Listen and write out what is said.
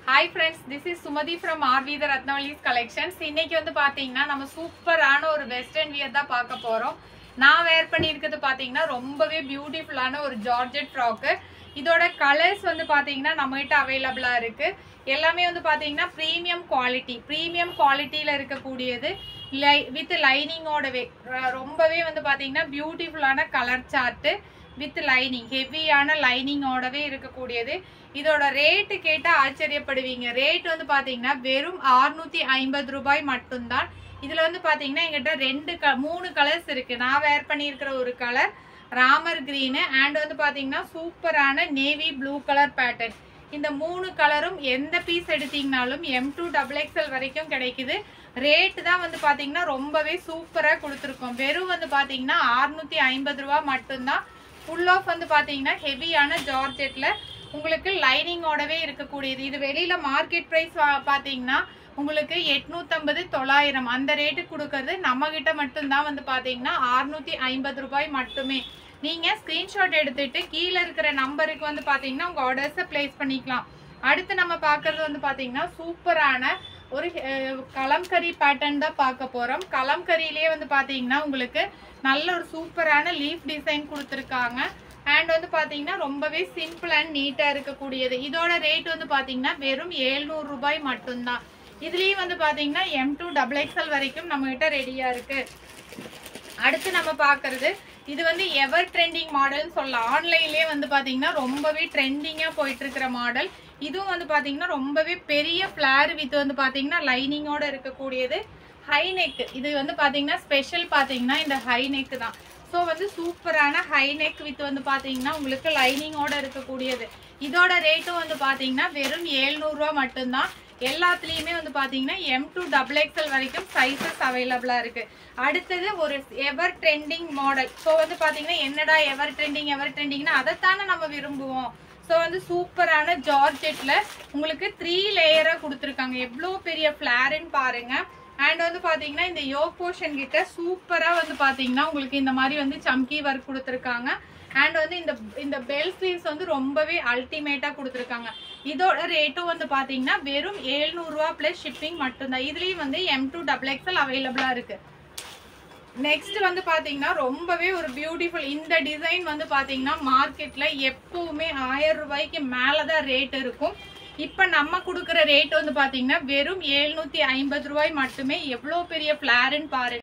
hi friends this is Sumathi from RV the Rathnavali's collections இன்னைக்கு வந்து பாத்தீங்கன்னா நம்ம சூப்பரான ஒரு வெஸ்டர்ன் வியர் தான் பார்க்க போறோம் நான் வேர் பண்ணியிருக்கிறது பாத்தீங்கன்னா ரொம்பவே பியூட்டிஃபுல்லான ஒரு ஜார்ஜெட் ஃப்ராக்கு இதோட கலர்ஸ் வந்து பாத்தீங்கன்னா நம்மகிட்ட அவைலபிளா இருக்கு எல்லாமே வந்து பாத்தீங்கன்னா ப்ரீமியம் குவாலிட்டி ப்ரீமியம் குவாலிட்டியில இருக்கக்கூடியது வித் லைனிங்கோடவே ரொம்பவே வந்து பாத்தீங்கன்னா பியூட்டிஃபுல்லான கலர் சார்ட்டு வித் லைனிங் ஹெவியான லைனிங்கோடவே இருக்கக்கூடியது இதோட ரேட்டு கேட்டா ஆச்சரியப்படுவீங்க ரேட் வந்து பாத்தீங்கன்னா வெறும் 650 ஐம்பது ரூபாய் மட்டும்தான் இதுல வந்து பாத்தீங்கன்னா எங்கிட்ட ரெண்டு க மூணு கலர்ஸ் இருக்கு நான் வேர் பண்ணியிருக்கிற ஒரு கலர் ராமர் கிரீனு அண்ட் வந்து பாத்தீங்கன்னா சூப்பரான நேவி ப்ளூ கலர் பேட்டர்ன் இந்த மூணு கலரும் எந்த பீஸ் எடுத்தீங்கனாலும் எம் டூ டபுள் எக்ஸ்எல் வரைக்கும் கிடைக்குது ரேட்டு தான் வந்து பாத்தீங்கன்னா ரொம்பவே சூப்பரா கொடுத்துருக்கோம் வெறும் வந்து பாத்தீங்கன்னா 650 ஐம்பது ரூபா மட்டும்தான் ஃபுல் ஆஃப் வந்து பாத்தீங்கன்னா ஹெவியான ஜார்ஜெட்ல உங்களுக்கு லைனிங்கோடவே இருக்கக்கூடியது இது வெளியில மார்க்கெட் பிரைஸ் பாத்தீங்கன்னா உங்களுக்கு எட்நூத்தம்பது தொள்ளாயிரம் அந்த ரேட்டு கொடுக்கறது நம்ம கிட்ட மட்டும்தான் வந்து பாத்தீங்கன்னா அறுநூத்தி ஐம்பது ரூபாய் மட்டுமே நீங்க ஸ்கிரீன்ஷாட் எடுத்துட்டு கீழே இருக்கிற நம்பருக்கு வந்து பாத்தீங்கன்னா உங்க ஆர்டர்ஸை பிளேஸ் பண்ணிக்கலாம் அடுத்து நம்ம பார்க்கறது வந்து பாத்தீங்கன்னா சூப்பரான ஒரு அஹ், கலம்கரி பேட்டர்ன் தான் பார்க்க போறோம் கலம்கரியிலேயே வந்து பாத்தீங்கன்னா உங்களுக்கு நல்ல ஒரு சூப்பரான லீஃப் டிசைன் கொடுத்துருக்காங்க அண்ட் வந்து பாத்தீங்கன்னா ரொம்பவே சிம்பிள் அண்ட் நீட்டா இருக்கக்கூடியது இதோட ரேட் வந்து பாத்தீங்கன்னா வெறும் 700 ரூபாய் மட்டும்தான் இதுலயும் வந்து பாத்தீங்கன்னா எம் டூ டபுள் எக்ஸ்எல் வரைக்கும் நம்ம கிட்ட ரெடியா இருக்கு அடுத்து நம்ம பார்க்கறது இது வந்து எவர் ட்ரெண்டிங் மாடல்னு சொல்லலாம் ஆன்லைன்லயே வந்து பாத்தீங்கன்னா ரொம்பவே ட்ரெண்டிங்கா போயிட்டு இருக்கிற மாடல் இதுவும் வந்து பாத்தீங்கன்னா ரொம்பவே பெரிய ஃபிளார் வித் வந்து பாத்தீங்கன்னா லைனிங்கோட இருக்கக்கூடியது ஹை நெக் இது வந்து பாத்தீங்கன்னா ஸ்பெஷல் பாத்தீங்கன்னா இந்த ஹை நெக் தான் ஸோ வந்து சூப்பரான ஹை நெக் வித் வந்து பாத்தீங்கன்னா உங்களுக்கு லைனிங்கோட இருக்கக்கூடியது இதோட ரேட்டும் வந்து பாத்தீங்கன்னா வெறும் 700 ரூபா மட்டும்தான் எல்லாத்துலயுமே வந்து பாத்தீங்கன்னா எம் டூ டபுள் எக்ஸ்எல் வரைக்கும் சைசஸ் அவைலபிளா இருக்கு அடுத்தது ஒரு எவர் ட்ரெண்டிங் மாடல் ஸோ வந்து பாத்தீங்கன்னா என்னடா எவர் ட்ரெண்டிங் எவர் ட்ரெண்டிங்னா அதைத்தானே நம்ம விரும்புவோம் ஸோ வந்து சூப்பரான ஜார்ஜெட்ல உங்களுக்கு த்ரீ லேயரா கொடுத்துருக்காங்க எவ்வளோ பெரிய ஃபிளாருன்னு பாருங்க அண்ட் வந்து பாத்தீங்கன்னா இந்த யோக் போர்ஷன் கிட்ட சூப்பரா வந்து பாத்தீங்கன்னா உங்களுக்கு இந்த மாதிரி வந்து சம்கி ஒர்க் கொடுத்துருக்காங்க அண்ட் வந்து இந்த இந்த பெல் ஸ்லீவ்ஸ் வந்து ரொம்பவே அல்டிமேட்டா கொடுத்துருக்காங்க இதோட ரேட்டும் வந்து பாத்தீங்கன்னா வெறும் 700 ரூபா பிளஸ் ஷிப்பிங் மட்டும்தான் இதுலயும் வந்து எம் டூ டபுள் எக்ஸ்எல் அவைலபிளா இருக்கு நெக்ஸ்ட் வந்து பாத்தீங்கன்னா ரொம்பவே ஒரு பியூட்டிஃபுல் இந்த டிசைன் வந்து பாத்தீங்கன்னா மார்க்கெட்ல எப்பவுமே ஆயிரம் ரூபாய்க்கு மேலதான் ரேட் இருக்கும் இப்ப நம்ம கொடுக்குற ரேட் வந்து பாத்தீங்கன்னா வெறும் 750 ஐம்பது ரூபாய் மட்டுமே எவ்வளவு பெரிய பிளாருன்னு பாருங்க